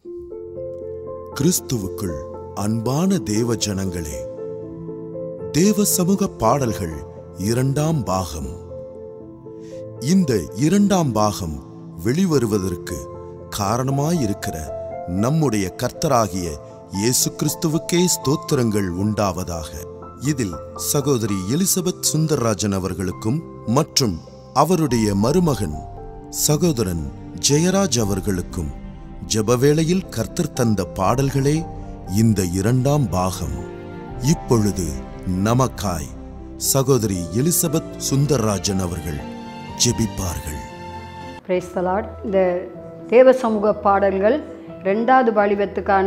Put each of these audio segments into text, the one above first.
கிறிஸ்துவுக்குள் அன்பான தேவ ஜனங்களே தேவ சமூக பாடல்கள் இரண்டாம் பாகம் இந்த இரண்டாம் பாகம் வெளிவருவதற்கு காரணமாயிருக்கிற நம்முடைய கர்த்தராகிய இயேசு கிறிஸ்துவுக்கே ஸ்தோத்திரங்கள் உண்டாவதாக இதில் சகோதரி எலிசபெத் சுந்தர்ராஜன் அவர்களுக்கும் மற்றும் அவருடைய மருமகன் சகோதரன் ஜெயராஜ் அவர்களுக்கும் ஜெபவேளையில் கர்த்தர் தந்த பாடல்களே இந்த இரண்டாம் பாகம் இப்பொழுது நமக்காய் சகோதரி எலிசபெத் சுந்தர்ராஜன் அவர்கள் ஜெபிப்பார்கள் பிரைஸ் தலாட் இந்த தேவ சமூக பாடல்கள் ரெண்டாவது வாலிபத்துக்கான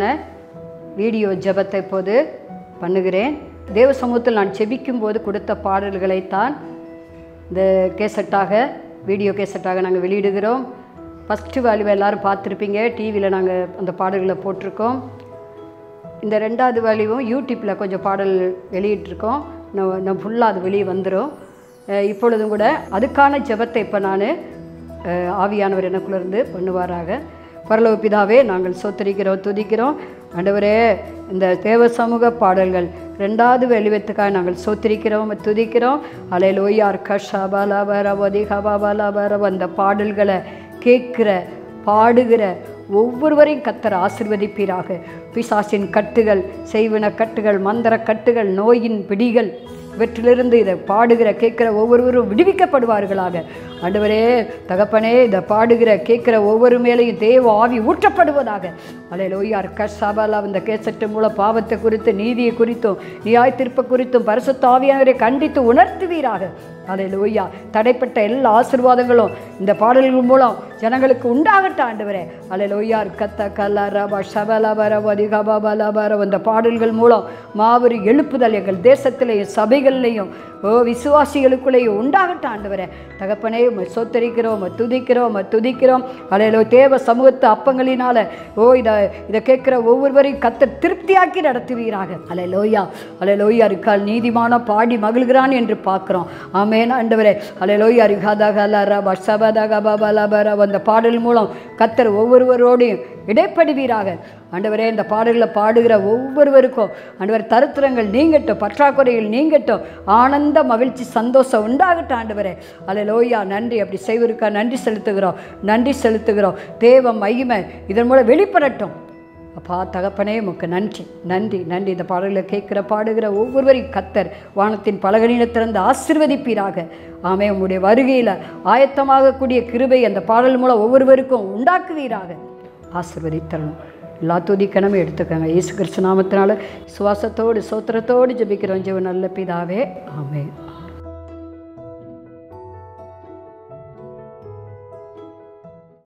வீடியோ ஜெபத்தை இப்போது பண்ணுகிறேன் தேவ சமூகத்தில் நான் ஜெபிக்கும் போது கொடுத்த பாடல்களைத்தான் இந்த கேசட்டாக வீடியோ கேசட்டாக நாங்கள் வெளியிடுகிறோம் ஃபஸ்ட்டு வாலிபம் எல்லாரும் பார்த்துருப்பீங்க டிவியில் நாங்கள் அந்த பாடல்களை போட்டிருக்கோம் இந்த ரெண்டாவது வேலையும் யூடியூப்பில் கொஞ்சம் பாடல் வெளியிட்டிருக்கோம் நான் நான் ஃபுல்லாக அது வெளியே வந்துடும் அஹ் இப்பொழுதும் கூட அதுக்கான ஜெபத்தை இப்போ நான் ஆவியானவர் எனக்குள்ளேருந்து பண்ணுவாராக பரலோக பிதாவே நாங்கள் சோத்தரிக்கிறோம் துதிக்கிறோம் ஆண்டவரே இந்த தேவ சமூக பாடல்கள் ரெண்டாவது வெளிவத்துக்காக நாங்கள் சோத்திரிக்கிறோம் துதிக்கிறோம் அலை லோயார் கஷபலபரவதி ஹபலபரவ அந்த பாடல்களை கேட்குற பாடுகிற ஒவ்வொருவரையும் கத்தர் ஆசிர்வதிப்பீராக பிசாசின் கட்டுகள் செய்வன கட்டுகள் மந்திர கட்டுகள் நோயின் பிடிகள் இவற்றிலிருந்து இதை பாடுகிற கேட்குற ஒவ்வொருவரும் விடுவிக்கப்படுவார்களாக ஆண்டவரே தகப்பனே இதை பாடுகிற கேட்குற ஒவ்வொரு மேலையும் தேவ ஆவி ஊற்றப்படுவதாக அலை லோயார் கஷாபாலா இந்த கேசட்டு மூலம் பாவத்தை குறித்து நீதியை குறித்தும் நியாய் தீர்ப்பை குறித்தும் பரிசுத்த ஆவியானவரை கண்டித்து உணர்த்துவீராக அலை லோய்யா தடைப்பட்ட எல்லா ஆசீர்வாதங்களும் இந்த பாடல்கள் மூலம் ஜனங்களுக்கு உண்டாகட்ட ஆண்டவரே அலை லோய்யார் கத்த கல்ல ரபா ஷபலபரவதி கபபலபர இந்த பாடல்கள் மூலம் மாபெரும் எழுப்புதல் எங்கள் தேசத்திலேயும் சபைகள்லையும் ஓ விசுவாசிகளுக்குள்ளேயும் உண்டாகட்ட ஆண்டவரே தகப்பனே உம்மை சோத்தரிக்கிறோம் உம்மை துதிக்கிறோம் உம்மை துதிக்கிறோம் அலையிலோ தேவ சமூகத்து அப்பங்களினால ஓ இதை இதை கேட்குற ஒவ்வொருவரையும் கத்த திருப்தியாக்கி நடத்துவீராக அலை லோய்யா அலை லோய்யா இருக்கால் நீதிமான பாடி மகிழ்கிறான் என்று பார்க்குறோம் ஆமேன் ஆண்டவரே அலை லோய்யா ரிகாதகலர பஷபதகபலபர அந்த பாடல் மூலம் கத்தர் ஒவ்வொருவரோடையும் இடைப்படுவீராக ஆண்டவரே இந்த பாடல்களை பாடுகிற ஒவ்வொருவருக்கும் ஆண்டவர் தருத்திரங்கள் நீங்கட்டும் பற்றாக்குறைகள் நீங்கட்டும் ஆனந்த மகிழ்ச்சி சந்தோஷம் உண்டாகட்டும் ஆண்டவரே அலை லோய்யா நன்றி அப்படி செய்வருக்கா நன்றி செலுத்துகிறோம் நன்றி செலுத்துகிறோம் தேவ மகிமை இதன் மூலம் வெளிப்படட்டும் அப்பா தகப்பனே உமக்கு நன்றி நன்றி நன்றி இந்த பாடல்களை கேட்குற பாடுகிற ஒவ்வொருவரையும் கத்தர் வானத்தின் பலகனில திறந்து ஆசிர்வதிப்பீராக ஆமே உம்முடைய வருகையில் ஆயத்தமாகக்கூடிய கிருபை அந்த பாடல் மூலம் ஒவ்வொருவருக்கும் உண்டாக்குவீராக ஆசிர்வதித்தரணும் எல்லா துதிக்கணமே எடுத்துக்கோங்க இயேசு கிறிஸ்து நாமத்தினால சுவாசத்தோடு சோத்திரத்தோடு ஜெபிக்கிறோம் ஜெவ நல்ல பிதாவே ஆமே